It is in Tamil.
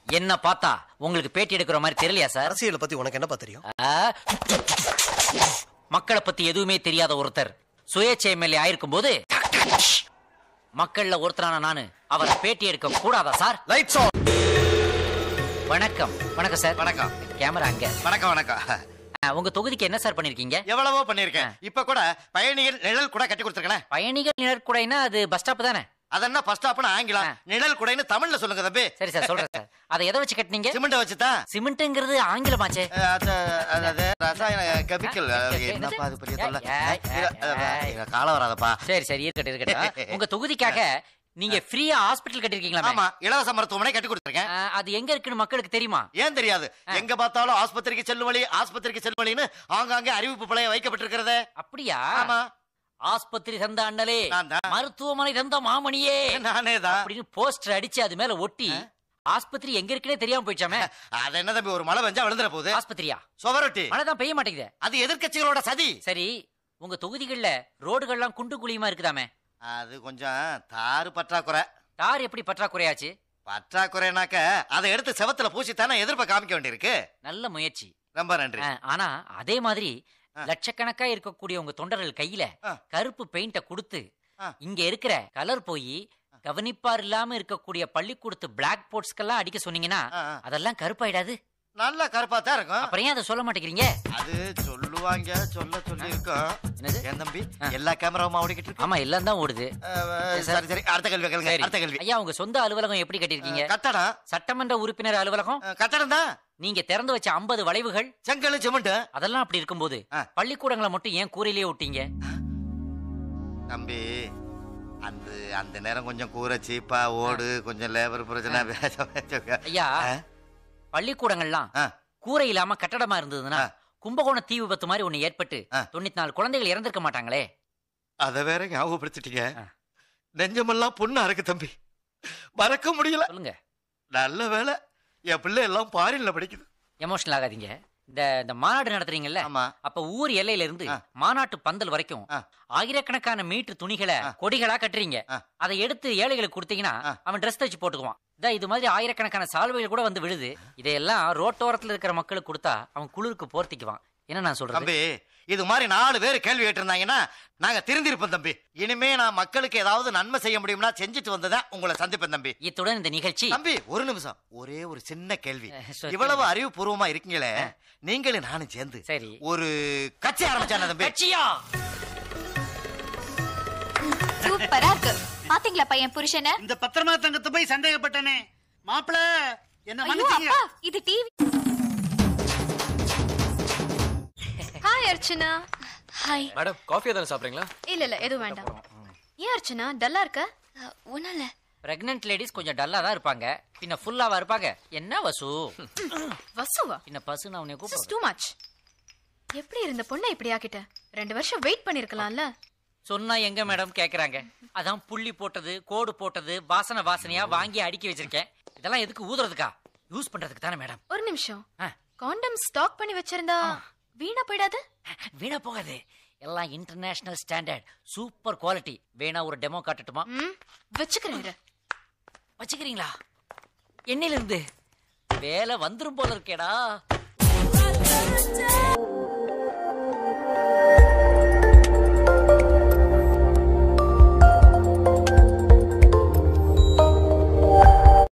என்ன பார்த்தா உங்களுக்கு பேட்டி எடுக்கிற மாதிரி தெரியலையா சார் அரசியலை பத்தி உனக்கு என்னப்பா தெரியும் ஆ? மக்களை பத்தி எதுவுமே தெரியாத ஒருத்தர் சுயேட்சை எம்எல்ஏ ஆயிருக்கும் போது மக்கள்ல ஒருத்தரான நானு அவரை பேட்டி எடுக்க கூடாதா சார் லைட்ஸ் ஆன் வணக்கம் வணக்கம் சார் வணக்கம் கேமரா அங்க வணக்கம் வணக்கம் ஆ, உங்க தொகுதிக்கு என்ன சார் பண்ணிருக்கீங்க எவ்வளவோ பண்ணிருக்கேன் இப்ப கூட பயணிகள் நிழல் கூட கட்டி கொடுத்துருக்கேன் பயணிகள் நிழற்குடைனா அது பஸ் ஸ்டாப் தானே அதென்ன ஃபர்ஸ்ட் ஸ்டாப்னு ஆங்கிலம் ஆ. நிழல் குடைன்னு தமிழ்ல சொல்லுங்க தம்பி சரி சார் சொல்றேன் சார் அதை எதை வச்சு கட்டினீங்க சிமெண்ட் வச்சுதான் சிமெண்ட்ங்கிறது ஆங்கிலமாச்சே அஹ், அது அது- அது ரசாயன கெமிக்கல் ஆ, என்னப்பா அது பெரிய தொல்லை ஏய், ஏய், இத- அஹ், ஏய். இத காலம் வராதப்பா சரி சரி இருக்கட்டும் இருக்கட்டும் உங்க தொகுதிக்காக நீங்க ஃப்ரீயா ஹாஸ்பிட்டல் கட்டிருக்கீங்களா ஆமா இலவச மருத்துவமனை கட்டி கொடுத்துருக்கேன் அது எங்க இருக்குன்னு மக்களுக்கு தெரியுமா ஏன் தெரியாது எங்க பார்த்தாலும் ஆஸ்பத்திரிக்கு செல்லும் வழி ஆஸ்பத்திரிக்கு செல்லும் வழின்னு ஆங்காங்கே அறிவிப்பு பழைய வைக்கப்பட்டிருக்கிறதே அப்படியா ஆமா ஆஸ்பத்திரி தந்த அண்ணலே நான் தான். மருத்துவமனை தந்த மாமணியே நானே தான் அப்படின்னு போஸ்டர் அடிச்சு அது மேல ஒட்டி ஆஸ்பத்திரி எங்க இருக்குன்னே தெரியாம போயிடுச்சாமே அது என்ன தம்பி ஒரு மழை பெஞ்சா விழுந்துற போகுது ஆஸ்பத்திரியா சுவரொட்டி மழை தான் பெய்ய மாட்டேங்குது அது எதிர்க்கட்சிகளோட சதி சரி உங்க தொகுதிகள்ல ரோடுகள்லாம் குண்டு குழியுமா இருக்குதாமே அது கொஞ்சம் தாறு பற்றாக்குறை தார் எப்படி பற்றாக்குறையாச்சு பற்றாக்குறைனாக்க அதை எடுத்து செவத்துல பூசித்தானே எதிர்ப்பை காமிக்க வேண்டியிருக்கு நல்ல முயற்சி ரொம்ப நன்றி ஆ, ஆனா அதே மாதிரி ஆ. லட்சக்கணக்கா இருக்கக்கூடிய உங்க தொண்டர்கள் கையில ஆ. கருப்பு பெயிண்ட கொடுத்து ஆ. இங்க இருக்கிற கலர் போய் கவனிப்பார் இல்லாம இருக்கக்கூடிய பள்ளிக்கூடத்து பிளாக் போர்ட்ஸ்க்கெல்லாம் அடிக்க சொன்னீங்கன்னா ஆ, ஆ. அதெல்லாம் கருப்பாயிடாது நல்ல கருப்பா தான் இருக்கும் அப்புறம் ஏன் அதை சொல்ல மாட்டேங்கிறீங்க அது சொல்லுவாங்க சொல்ல சொல்லி இருக்கோம் என்னது? என் தம்பி ஆ. எல்லா கேமராவும் ஓடிக்கிட்டு இருக்கு ஆமா எல்லாம் தான் ஓடுது அஹ், சரி சரி அடுத்த கேள்வி கேளுங்க சரி. அடுத்த கேள்வி ஐயா உங்க சொந்த அலுவலகம் எப்படி கட்டிருக்கீங்க கட்டடம் சட்டமன்ற உறுப்பினர் அலுவலகம் அஹ், கட்டடம் தான் நீங்க திறந்து வச்ச 50 வளைவுகள் செங்கல் சிமெண்ட் அதெல்லாம் அப்படி இருக்கும்போது ஆ. பள்ளிக்கூடங்களை மட்டும் ஏன் கூரையிலேயே விட்டீங்க தம்பி அந்த அந்த நேரம் கொஞ்சம் கூரை சீப்பா ஓடு கொஞ்சம் லேபர் பிரச்சனை ஐயா ஆ. பள்ளிக்கூடங்கள்லாம் ஆ. கூரை இல்லாம கட்டடமா இருந்ததுன்னா ஆ. கும்பகோணம் தீ விபத்து மாதிரி ஒண்ணு ஏற்பட்டு ஆ. தொண்ணூத்தி நாலு குழந்தைகள் இறந்திருக்க மாட்டாங்களே அத வேற ஞாபகப்படுத்திட்டீங்க ஆ. நெஞ்சமெல்லாம் பொண்ணா இருக்கு தம்பி மறக்க முடியல சொல்லுங்க நல்ல வேலை என் பிள்ளை எல்லாம் பாரின்ல படிக்குது எமோஷனல் ஆகாதீங்க இந்த இந்த மாநாடு நடத்துறீங்கல்ல ஆமா அப்ப ஊர் எல்லையில இருந்து ஆ. மாநாட்டு பந்தல் வரைக்கும் ஆ. ஆயிரக்கணக்கான மீட்டர் துணிகளை ஆ. கொடிகளா கட்டுறீங்க ஆ. அதை எடுத்து ஏழைகளுக்கு கொடுத்தீங்கன்னா ஆ. அவன் ட்ரெஸ் தச்சு போட்டுக்குவான் இதா இது மாதிரி ஆயிரக்கணக்கான சால்வைகள் கூட வந்து விழுது இதையெல்லாம் ரோட்டோரத்துல இருக்கிற மக்களுக்கு கொடுத்தா அவன் குளிருக்கு போர்த்திக்குவான் என்ன நான் சொல்றது தம்பி இது மாதிரி நாலு பேர் கேள்வி கேட்டிருந்தாங்கன்னா நாங்க திருந்திருப்போம் தம்பி இனிமே நான் மக்களுக்கு ஏதாவது நன்மை செய்ய முடியும்னா செஞ்சுட்டு வந்ததான் உங்களை சந்திப்பேன் தம்பி இத்துடன் இந்த நிகழ்ச்சி தம்பி ஒரு நிமிஷம் ஒரே ஒரு சின்ன கேள்வி அஹ், சொல்லு. இவ்வளவு அறிவுபூர்வமா இருக்கீங்களே நீங்களும் நானும் சேர்ந்து சரி ஒரு கட்சி ஆரம்பிச்சான தம்பி கட்சியா சூப்பரா இருக்கு பாத்தீங்களா பையன் புருஷன இந்த பத்திரமா தங்கத்தை போய் சந்தேகப்பட்டனே மாப்பிள என்ன ஐயோ மன்னிச்சீங்க அப்பா இது TV hi Archana hi madam coffee தானே சாப்பிட்றீங்களா இல்ல இல்ல எதுவும் வேண்டாம் ஏன் அர்ச்சனா டல்லா இருக்க ஒண்ணும் இல்ல பிரெக்னென்ட் லேடிஸ் கொஞ்சம் டல்லா தான் இருப்பாங்க பின்ன ஃபுல்லாவா இருப்பாங்க என்ன வசு வசுவா பின்ன பசு நான் உன்னை திஸ் கூப்பிடுறேன் டூ மச் எப்படி இருந்த பொண்ணை இப்படி ஆக்கிட்ட ரெண்டு வருஷம் வெயிட் பண்ணிருக்கலாம்ல சொன்னா எங்க மேடம் கேக்குறாங்க அதான் புள்ளி போட்டது கோடு போட்டது வாசனை வாசனையா வாங்கி அடுக்கி வச்சிருக்கேன் இதெல்லாம் எதுக்கு ஊதுறதுக்கா யூஸ் பண்றதுக்கு தானே மேடம் ஒரு நிமிஷம் ஆ. காண்டம் ஸ்டாக் பண்ணி வச்சிருந்தா வீணா போயிடாது வீணா போகாது எல்லாம் இன்டர்நேஷனல் ஸ்டாண்டர்ட் சூப்பர் குவாலிட்டி வேணா ஒரு டெமோ காட்டட்டுமா ம் வச்சுக்கிறேன் இரு. வச்சுக்கிறீங்களா என்னையில இருந்து வேலை வந்துரும் போல இருக்கேடா